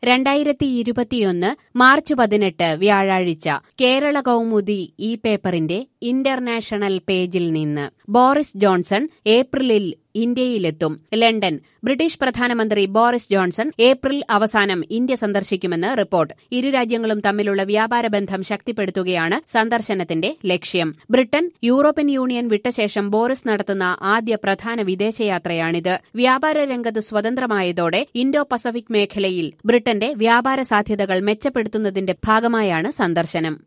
രണ്ടായിരത്തി ഇരുപത്തിയൊന്ന് മാർച്ച് പതിനെട്ട് വ്യാഴാഴ്ച കേരള കൗമുദി ഈ പേപ്പറിന്റെ ഇന്റർനാഷണൽ പേജിൽ നിന്ന് ബോറിസ് ജോൺസൺ ഏപ്രിലിൽ ഇന്ത്യയിലെത്തും ലണ്ടൻ ബ്രിട്ടീഷ് പ്രധാനമന്ത്രി ബോറിസ് ജോൺസൺ ഏപ്രിൽ അവസാനം ഇന്ത്യ സന്ദർശിക്കുമെന്ന് റിപ്പോർട്ട് ഇരു രാജ്യങ്ങളും തമ്മിലുള്ള വ്യാപാര ബന്ധം ശക്തിപ്പെടുത്തുകയാണ് സന്ദർശനത്തിന്റെ ലക്ഷ്യം ബ്രിട്ടൻ യൂറോപ്യൻ യൂണിയൻ വിട്ട ശേഷം ബോറിസ് നടത്തുന്ന ആദ്യ പ്രധാന വിദേശയാത്രയാണിത് വ്യാപാര രംഗത്ത് സ്വതന്ത്രമായതോടെ ഇൻഡോ പസഫിക് മേഖലയിൽ ബ്രിട്ടന്റെ വ്യാപാര സാധ്യതകൾ മെച്ചപ്പെടുത്തുന്നതിന്റെ ഭാഗമായാണ് സന്ദർശനം